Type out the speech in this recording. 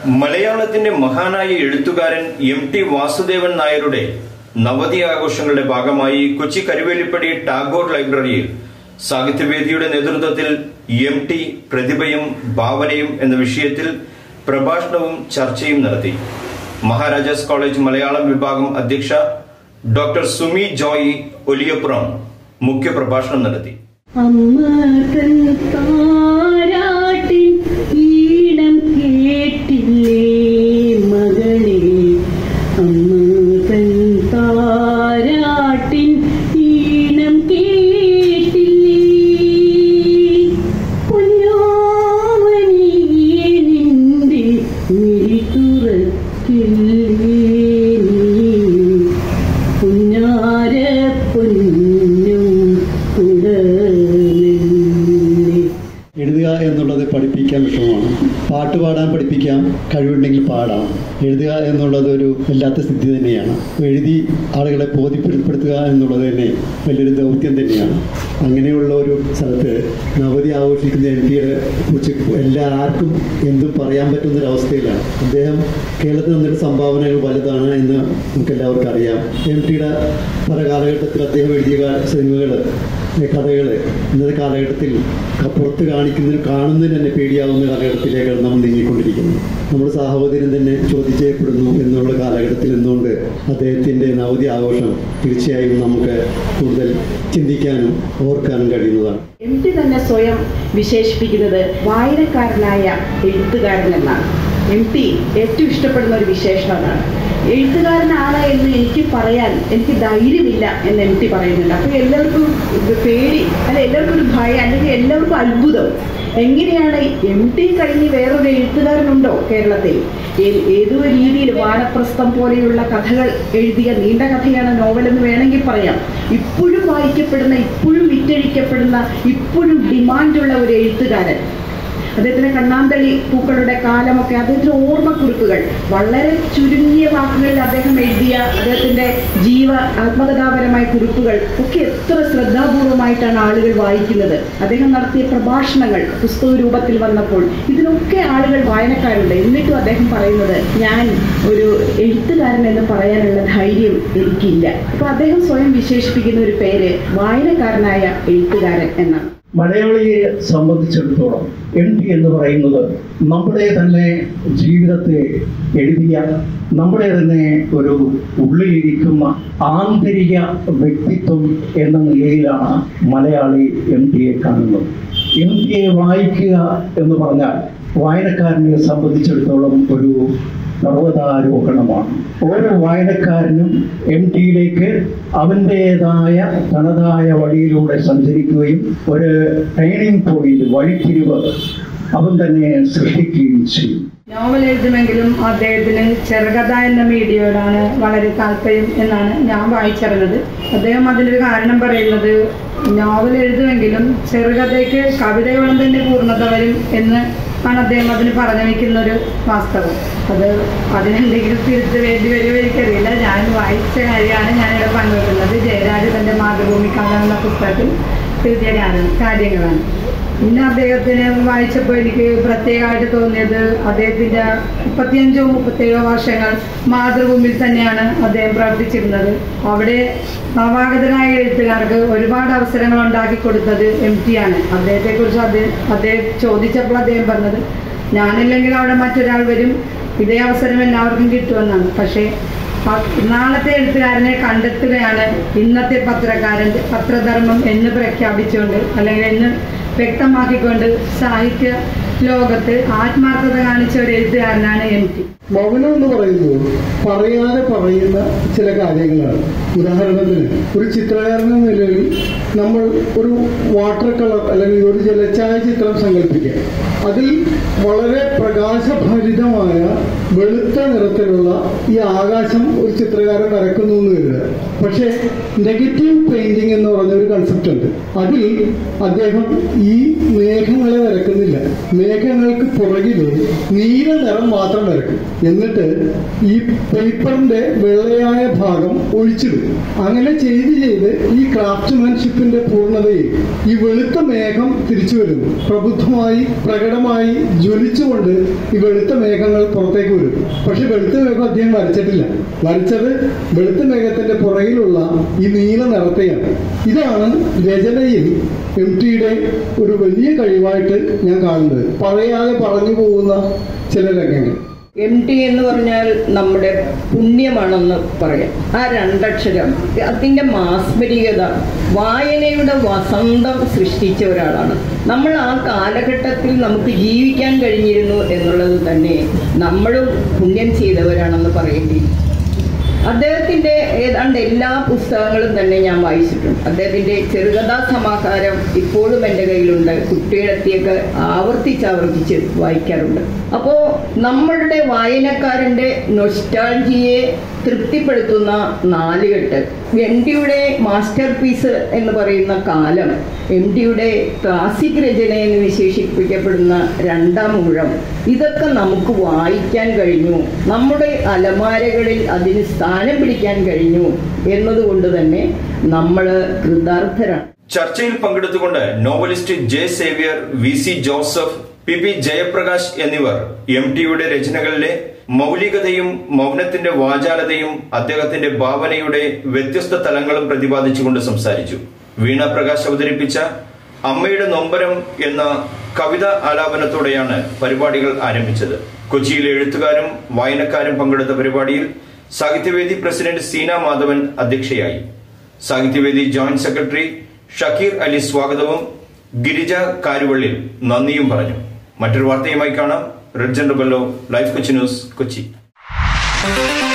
മലയാളത്തിന്റെ മഹാനായ എഴുത്തുകാരൻ എം ടി വാസുദേവൻ നായരുടെ നവതി ആഘോഷങ്ങളുടെ ഭാഗമായി കൊച്ചി കരുവേലിപ്പടി ടാഗോർ ലൈബ്രറിയിൽ സാഹിത്യവേദിയുടെ നേതൃത്വത്തിൽ എം ടി പ്രതിഭയും ഭാവനയും എന്ന വിഷയത്തിൽ പ്രഭാഷണവും ചർച്ചയും നടത്തി മഹാരാജാസ് കോളേജ് മലയാളം വിഭാഗം അധ്യക്ഷ ഡോക്ടർ സുമി ജോയി ഒലിയപ്പുറം മുഖ്യപ്രഭാഷണം നടത്തി അമ്മ തൻ താരാട്ടിൻ ഈണം കേട്ടില്ലേ മകളെ അമ്മ തൻ താരാട്ടിൻ ഈണം കേട്ടില്ലേ പൊന്നോമനിയെ നിന്റെ മിഴി തുറക്കില്ലേ നീ പുന്നാര പൊന്നും തുടർന്നില്ലേ എഴുതുക എന്നുള്ളത് പഠിപ്പിക്കാൻ വിഷമമാണ് പാട്ട് പാടാൻ പഠിപ്പിക്കാം കഴിവുണ്ടെങ്കിൽ പാടാം എഴുതുക എന്നുള്ളത് ഒരു വല്ലാത്ത സ്ഥിതി തന്നെയാണ് എഴുതി ആളുകളെ ബോധ്യപ്പെടുത്തുക എന്നുള്ളത് തന്നെ വലിയൊരു ദൗത്യം തന്നെയാണ് അങ്ങനെയുള്ള ഒരു സ്ഥലത്ത് നവതി ആഘോഷിക്കുന്ന എം പിയെ കുറിച്ച് എല്ലാവർക്കും എന്തും പറയാൻ പറ്റുന്ന ഒരു അവസ്ഥയിലാണ് അദ്ദേഹം കേരളത്തിൽ നിന്നൊരു സംഭാവനകൾ വലുതാണ് എന്ന് നമുക്ക് എല്ലാവർക്കും അറിയാം എം ടിയുടെ പല കാലഘട്ടത്തിൽ അദ്ദേഹം എഴുതിയ സിനിമകൾ കഥകൾ ഇന്നത്തെ കാലഘട്ടത്തിൽ ക- പുറത്ത് കാണിക്കുന്നതിന് കാണുന്നതിന് തന്നെ പേടിയാവുന്ന കാലഘട്ടത്തിലേക്കാണ് നമ്മൾ നീങ്ങിക്കൊണ്ടിരിക്കുന്നത് നമ്മുടെ സാഹോദര്യം തന്നെ ചോദ്യം ചെയ്യപ്പെടുന്നു എന്നുള്ള കാലഘട്ടത്തിൽ നിന്നുകൊണ്ട് അദ്ദേഹത്തിൻ്റെ നവതി ആഘോഷം തീർച്ചയായും നമുക്ക് കൂടുതൽ ചിന്തിക്കാനും ഓർക്കാനും കഴിയുന്നതാണ് എം ടി തന്നെ സ്വയം വിശേഷിപ്പിക്കുന്നത് വായനക്കാരനായ എഴുത്തുകാരൻ എന്നാണ് എം ടി ഏറ്റവും ഇഷ്ടപ്പെടുന്ന ഒരു വിശേഷണം അതാണ് എഴുത്തുകാരനാണ് എന്ന് എനിക്ക് പറയാൻ എനിക്ക് ധൈര്യമില്ല എന്ന് എം ടി പറയുന്നുണ്ട് അപ്പോൾ എല്ലാവർക്കും ഇത് പേടി അല്ല എല്ലാവർക്കും ഒരു ഭയം അല്ലെങ്കിൽ എല്ലാവർക്കും അത്ഭുതം എങ്ങനെയാണ് എം ടി കഴിഞ്ഞ് വേറൊരു എഴുത്തുകാരനുണ്ടോ കേരളത്തിൽ ഏ- ഏതോ രീതിയിൽ വാനപ്രസ്ഥം പോലെയുള്ള കഥകൾ എഴുതിയ നീണ്ട കഥയാണ് നോവൽ എന്ന് വേണമെങ്കിൽ പറയാം ഇപ്പോഴും വായിക്കപ്പെടുന്ന ഇപ്പോഴും വിറ്റഴിക്കപ്പെടുന്ന ഇപ്പോഴും ഡിമാൻഡുള്ള ഒരു എഴുത്തുകാരൻ അദ്ദേഹത്തിന് കണ്ണാന്തളി പൂക്കളുടെ കാലമൊക്കെ അദ്ദേഹത്തിന് ഓർമ്മക്കുറിപ്പുകൾ വളരെ ചുരുങ്ങിയ വാക്കുകളിൽ അദ്ദേഹം എഴുതിയ അദ്ദേഹത്തിന്റെ ജീവ ആത്മകഥാപരമായ കുറിപ്പുകൾ ഒക്കെ എത്ര ശ്രദ്ധാപൂർവമായിട്ടാണ് ആളുകൾ വായിക്കുന്നത് അദ്ദേഹം നടത്തിയ പ്രഭാഷണങ്ങൾ പുസ്തക രൂപത്തിൽ വന്നപ്പോൾ ഇതിനൊക്കെ ആളുകൾ വായനക്കാരുണ്ട് എന്നിട്ടും അദ്ദേഹം പറയുന്നത് ഞാൻ ഒരു എഴുത്തുകാരൻ എന്ന് പറയാനുള്ള ധൈര്യം എനിക്കില്ല അപ്പൊ അദ്ദേഹം സ്വയം വിശേഷിപ്പിക്കുന്ന ഒരു പേര് വായനക്കാരനായ എഴുത്തുകാരൻ എന്നാണ് മലയാളിയെ സംബന്ധിച്ചിടത്തോളം എം ടി എന്ന് പറയുന്നത് നമ്മുടെ തന്നെ ജീവിതത്തെ എഴുതിയ നമ്മുടെ തന്നെ ഒരു ഉള്ളിലിരിക്കുന്ന ആന്തരിക വ്യക്തിത്വം എന്ന നിലയിലാണ് മലയാളി എം ടിയെ കാണുന്നത് എം ടിയെ വായിക്കുക എന്ന് പറഞ്ഞാൽ വായനക്കാരനെ സംബന്ധിച്ചിടത്തോളം ഒരു പർവ്വതാരോഹണമാണ് ഓരോ വായനക്കാരനും എം ടിയിലേക്ക് അവൻ്റേതായ തനതായ വഴിയിലൂടെ സഞ്ചരിക്കുകയും ഒരു ടേണിംഗ് പോയിന്റ് വഴിത്തിരിവ് അവൻ തന്നെ സൃഷ്ടിക്കുകയും ചെയ്യും നോവൽ എഴുതുമെങ്കിലും അദ്ദേഹത്തിന് ചെറുകഥ എന്ന മീഡിയയോടാണ് വളരെ താല്പര്യം എന്നാണ് ഞാൻ വായിച്ചറിഞ്ഞത് അദ്ദേഹം അതിലൊരു കാരണം പറയുന്നത് നോവൽ എഴുതുമെങ്കിലും ചെറുകഥയ്ക്ക് കവിതയോളം തന്നെ പൂർണ്ണത വരും എന്ന് ആണ് അദ്ദേഹം അതിന് പറഞ്ഞു വയ്ക്കുന്ന ഒരു വാസ്തവം അത് അതിനെന്തെങ്കിലും തിരുത്ത് വേണ്ടി വരുമോ എനിക്കറിയില്ല ഞാൻ വായിച്ച കാര്യമാണ് ഞാനിവിടെ പങ്കുവെക്കുന്നത് ജയരാജ് തൻ്റെ മാതൃഭൂമി കഥ എന്ന പുസ്തകത്തിൽ എഴുതിയ കാര്യം കാര്യങ്ങളാണ് പിന്നെ അദ്ദേഹത്തിന് വായിച്ചപ്പോൾ എനിക്ക് പ്രത്യേകമായിട്ട് തോന്നിയത് അദ്ദേഹത്തിൻ്റെ മുപ്പത്തിയഞ്ചോ മുപ്പത്തേഴോ വർഷങ്ങൾ മാതൃഭൂമിയിൽ തന്നെയാണ് അദ്ദേഹം പ്രവർത്തിച്ചിരുന്നത് അവിടെ നവാഗതരായ എഴുത്തുകാർക്ക് ഒരുപാട് അവസരങ്ങൾ ഉണ്ടാക്കി കൊടുത്തത് എം ടി ആണ് അദ്ദേഹത്തെക്കുറിച്ച് അദ്ദേഹം അദ്ദേഹം ചോദിച്ചപ്പോൾ അദ്ദേഹം പറഞ്ഞത് ഞാനില്ലെങ്കിൽ അവിടെ മറ്റൊരാൾ വരും ഇതേ അവസരം എല്ലാവർക്കും കിട്ടുമെന്നാണ് പക്ഷേ പ- നാളത്തെ എഴുത്തുകാരനെ കണ്ടെത്തുകയാണ് ഇന്നത്തെ പത്രക്കാരൻ പത്രധർമ്മം എന്ന് പ്രഖ്യാപിച്ചുകൊണ്ട് അല്ലെങ്കിൽ എന്ന് വ്യക്തമാക്കിക്കൊണ്ട് സാഹിത്യ ലോകത്ത് ആത്മാർത്ഥത കാണിച്ച ഒരു എഴുത്തുകാരനാണ് എം ടി മൗനം എന്ന് പറയുമ്പോൾ പറയാതെ പറയുന്ന ചില കാര്യങ്ങളാണ് ഉദാഹരണത്തിന് ഒരു ചിത്രകാരൻ എന്ന നിലയിൽ നമ്മൾ ഒരു വാട്ടർ കളർ അല്ലെങ്കിൽ ഒരു ജലച്ചായ ചിത്രം സങ്കല്പിക്കുക അതിൽ വളരെ പ്രകാശഭരിതമായ വെളുത്ത നിറത്തിലുള്ള ഈ ആകാശം ഒരു ചിത്രകാരൻ വരക്കുന്നു എന്ന് കരുതുക പക്ഷേ നെഗറ്റീവ് പെയിന്റിംഗ് എന്ന് പറഞ്ഞ ഒരു കൺസെപ്റ്റ് ഉണ്ട് അതിൽ അദ്ദേഹം ഈ മേഘങ്ങളെ വരക്കുന്നില്ല മേഘങ്ങൾക്ക് പുറകില് നീല നിറം മാത്രം വരക്കും എന്നിട്ട് ഈ പേപ്പറിന്റെ വെള്ളയായ ഭാഗം ഒഴിച്ചിടും അങ്ങനെ ചെയ്ത് ചെയ്ത് ഈ ക്രാഫ്റ്റ്മാൻഷിപ്പിന്റെ പൂർണ്ണതയിൽ ഈ വെളുത്ത മേഘം തിരിച്ചു വരുന്നു പ്രബുദ്ധമായി പ്രകട പ്രകടമായി ജ്വലിച്ചുകൊണ്ട് ഈ വെളുത്ത മേഘങ്ങൾ പുറത്തേക്ക് വരും പക്ഷെ വെളുത്ത മേഘം അദ്ദേഹം വരച്ചിട്ടില്ല വരച്ചത് വെളുത്ത മേഘത്തിന്റെ പുറകിലുള്ള ഈ നീല നിറത്തെയാണ് ഇതാണ് രചനയിൽ എം ടിയുടെ ഒരു വലിയ കഴിവായിട്ട് ഞാൻ കാണുന്നത് പറയാതെ പറഞ്ഞു പോകുന്ന ചില രംഗങ്ങൾ എം ടി എന്ന് പറഞ്ഞാൽ നമ്മുടെ പുണ്യമാണെന്ന് പറയാം ആ രണ്ടക്ഷരം അതിൻ്റെ മാസ്മരികത വായനയുടെ വസന്തം സൃഷ്ടിച്ച ഒരാളാണ് നമ്മൾ ആ കാലഘട്ടത്തിൽ നമുക്ക് ജീവിക്കാൻ കഴിഞ്ഞിരുന്നു എന്നുള്ളത് തന്നെ നമ്മളും പുണ്യം ചെയ്തവരാണെന്ന് പറയേണ്ടി അദ്ദേഹത്തിന്റെ ഏതാണ്ട് എല്ലാ പുസ്തകങ്ങളും തന്നെ ഞാൻ വായിച്ചിട്ടുണ്ട് അദ്ദേഹത്തിന്റെ ചെറുകഥാ സമാഹാരം ഇപ്പോഴും എൻ്റെ കയ്യിലുണ്ട് കുട്ടികളെത്തിയൊക്കെ ആവർത്തിച്ച് ആവർത്തിച്ച് വായിക്കാറുണ്ട് അപ്പോ നമ്മളുടെ വായനക്കാരന്റെ നൊസ്റ്റാൾജിയെ തൃപ്തിപ്പെടുത്തുന്ന നാലുകെട്ട് എം ഡിയുടെ മാസ്റ്റർ പീസ് എന്ന് പറയുന്ന കാലം എം ഡിയുടെ ക്ലാസിക് രചന എന്ന് വിശേഷിപ്പിക്കപ്പെടുന്ന രണ്ടാം ഊഴം ഇതൊക്കെ നമുക്ക് വായിക്കാൻ കഴിഞ്ഞു നമ്മുടെ അലമാരകളിൽ അതിന് സ്ഥാനം പിടിക്കാൻ കഴിഞ്ഞു എന്നതുകൊണ്ട് തന്നെ നമ്മൾ കൃതാർത്ഥരാണ് ചർച്ചയിൽ പങ്കെടുത്തുകൊണ്ട് novelist J Xavier V C Joseph P P Jayaprakash എന്നിവർ എം ടിയുടെ രചനകളിലെ മൗലികതയും മൗനത്തിന്റെ വാചാലതയും അദ്ദേഹത്തിന്റെ ഭാവനയുടെ വ്യത്യസ്ത തലങ്ങളും പ്രതിപാദിച്ചുകൊണ്ട് സംസാരിച്ചു വീണ പ്രകാശ് അവതരിപ്പിച്ച അമ്മയുടെ നൊമ്പരം എന്ന കവിത ആലാപനത്തോടെയാണ് പരിപാടികൾ ആരംഭിച്ചത് കൊച്ചിയിലെ എഴുത്തുകാരും വായനക്കാരും പങ്കെടുത്ത പരിപാടിയിൽ സാഹിത്യവേദി പ്രസിഡന്റ് സീന മാധവൻ അധ്യക്ഷയായി സാഹിത്യവേദി ജോയിന്റ് സെക്രട്ടറി ഷക്കീർ അലി സ്വാഗതവും ഗിരിജ കാരുവള്ളിൽ നന്ദിയും പറഞ്ഞു മറ്റൊരു വാർത്തയുമായി കാണാം റെഡ് ജെൻഡർ ബെല്ലോ ലൈഫ് കൊച്ചി ന്യൂസ് കൊച്ചി